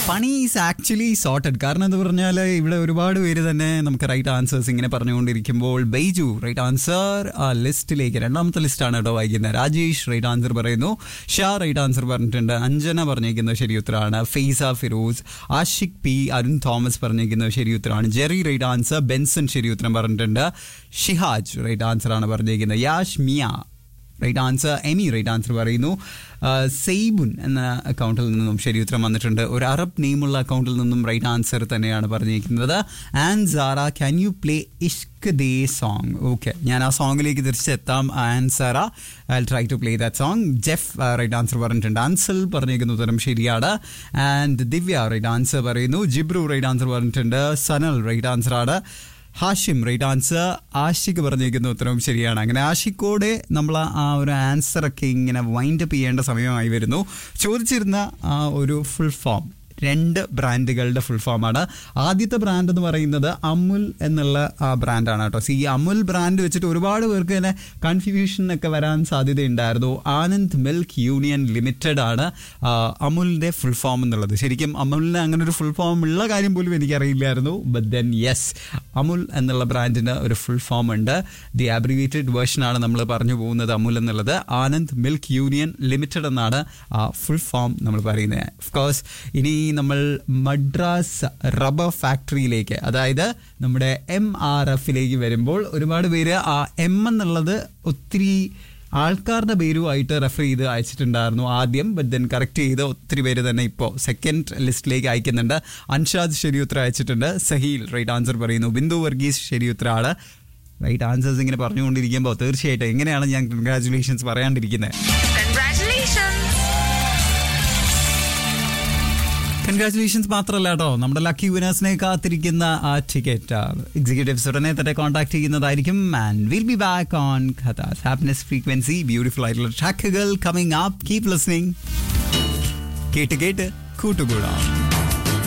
പണി is actually sorted കാരണം എന്ന് പറഞ്ഞാൽ ഇവിടെ ഒരുപാട് പേര് തന്നെ നമുക്ക് റൈറ്റ് ആൻസേഴ്സ് ഇങ്ങനെ പറഞ്ഞുകൊണ്ടിരിക്കുമ്പോൾ ബൈജു റൈറ്റ് ആൻസർ ആ ലിസ്റ്റിലേക്ക് രണ്ടാമത്തെ ലിസ്റ്റാണ് കേട്ടോ വായിക്കുന്നത് രാജേഷ് റൈറ്റ് ആൻസർ പറയുന്നു ഷാ റൈറ്റ് ആൻസർ പറഞ്ഞിട്ടുണ്ട് അഞ്ജന പറഞ്ഞിരിക്കുന്നത് ശരി ഉത്തരമാണ് ഫെയ്സ ഫിറോസ് ആഷിഖ് പി അരുൺ തോമസ് പറഞ്ഞിരിക്കുന്നത് ശരി ഉത്തരമാണ് ജെറി റൈറ്റ് ആൻസർ ബെൻസൺ ശരി ഉത്തരം പറഞ്ഞിട്ടുണ്ട് ഷിഹാജ് റൈറ്റ് ആൻസർ ആണ് പറഞ്ഞിരിക്കുന്നത് Yash Miya right answer Emy right answer പറയുന്നു ആ, സെയ്ബുൻ എന്ന അക്കൗണ്ടിൽ നിന്നും ശരി ഉത്തരം വന്നിട്ടുണ്ട് ഒരു അറബ് നെയിമുള്ള അക്കൗണ്ടിൽ നിന്നും റൈറ്റ് ആൻസർ തന്നെയാണ് പറഞ്ഞിരിക്കുന്നത് and Sara can you play Ishq ദേ സോങ് ഓക്കെ ഞാൻ ആ സോങ്ങിലേക്ക് തിരിച്ചെത്താം and Sara I try to play that song Jeff right answer പറഞ്ഞിട്ടുണ്ട് ആൻസൽ പറഞ്ഞിരിക്കുന്ന ഉത്തരം ശരിയാണ് ആൻഡ് ദിവ്യ റൈറ്റ് ആൻസർ പറയുന്നു ജിബ്രു റൈറ്റ് ആൻസർ പറഞ്ഞിട്ടുണ്ട് സനൽ റൈറ്റ് ആൻസർ ആണ് ഹാഷിം റൈറ്റ് ആൻസർ ആഷിഖ് പറഞ്ഞിരിക്കുന്ന ഉത്തരവും ശരിയാണ് അങ്ങനെ ആഷിക്കോടെ നമ്മൾ ആ ഒരു ആൻസർ ഒക്കെ ഇങ്ങനെ വൈൻഡ് അപ്പ് ചെയ്യേണ്ട സമയമായി വരുന്നു ചോദിച്ചിരുന്ന ആ ഒരു ഫുൾ ഫോം രണ്ട് ബ്രാൻഡുകളുടെ ഫുൾ ഫോമാണ് ആദ്യത്തെ ബ്രാൻഡ് എന്ന് പറയുന്നത് അമുൽ എന്നുള്ള ആ ബ്രാൻഡാണ് കേട്ടോ സി ഈ അമുൽ ബ്രാൻഡ് വെച്ചിട്ട് ഒരുപാട് പേർക്ക് തന്നെ കൺഫ്യൂഷൻ ഒക്കെ വരാൻ സാധ്യതയുണ്ടായിരുന്നു ആനന്ദ് മിൽക്ക് യൂണിയൻ ലിമിറ്റഡ് ആണ് ആ, അമുലിന്റെ ഫുൾ ഫോം എന്നുള്ളത് ശരിക്കും അമുലിന് അങ്ങനെ ഒരു ഫുൾ ഫോം ഉള്ള കാര്യം പോലും എനിക്കറിയില്ലായിരുന്നു ബട്ട് ദെൻ യെസ് അമുൽ എന്നുള്ള ബ്രാൻഡിന് ഒരു ഫുൾ ഫോം ഉണ്ട് ദി ആബ്രിവേറ്റഡ് വേർഷൻ ആണ് നമ്മൾ പറഞ്ഞു പോകുന്നത് അമുൽ എന്നുള്ളത് ആനന്ദ് മിൽക്ക് യൂണിയൻ ലിമിറ്റഡ് എന്നാണ് ആ ഫുൾ ഫോം നമ്മൾ പറയുന്നത് ഓഫ് കോഴ്സ് ഇനി നമ്മൾ മദ്രാസ് റബ്ബർ ഫാക്ടറിയിലേക്ക് അതായത് നമ്മുടെ എം ആർ എഫിലേക്ക് വരുമ്പോൾ ഒരുപാട് പേര് ആ എം എന്നുള്ളത് ഒത്തിരി ആൾക്കാരുടെ പേരുമായിട്ട് റെഫർ ചെയ്ത് അയച്ചിട്ടുണ്ടായിരുന്നു ആദ്യം ബട്ട് ദെൻ കറക്റ്റ് ചെയ്ത് ഒത്തിരി പേര് തന്നെ ഇപ്പോൾ സെക്കൻഡ് ലിസ്റ്റിലേക്ക് അയക്കുന്നുണ്ട് അൻഷാദ് ശരിയുത്തരം അയച്ചിട്ടുണ്ട് സഹീൽ റൈറ്റ് ആൻസർ പറയുന്നു ബിന്ദു വർഗീസ് ശരിയുത്തരാണ് റൈറ്റ് ആൻസേഴ്സ് ഇങ്ങനെ പറഞ്ഞുകൊണ്ടിരിക്കുമ്പോൾ തീർച്ചയായിട്ടും എങ്ങനെയാണ് ഞാൻ കൺഗ്രാറ്റുലേഷൻസ് പറയാണ്ടിരിക്കുന്നത് Congratulations! കൺഗ്രാറ്റുലേഷൻസ് മാത്രമല്ല കേട്ടോ നമ്മുടെ ലക്കി വിനേഴ്സിനെ കാത്തിരിക്കുന്ന ആ ടിക്കറ്റ് എക്സിക്യൂട്ടീവ്സ് ഉടനെ തന്നെ കോൺടാക്ട് ചെയ്യുന്നതായിരിക്കും and will be back on Qatar's happiness frequency beautiful ആയിട്ടുള്ള ട്രാക്കുകൾ കമ്മിങ് അപ്പ് കീപ് ലിസ്ണിംഗ് കേട്ട് കേട്ട് കൂട്ടുകൂടാം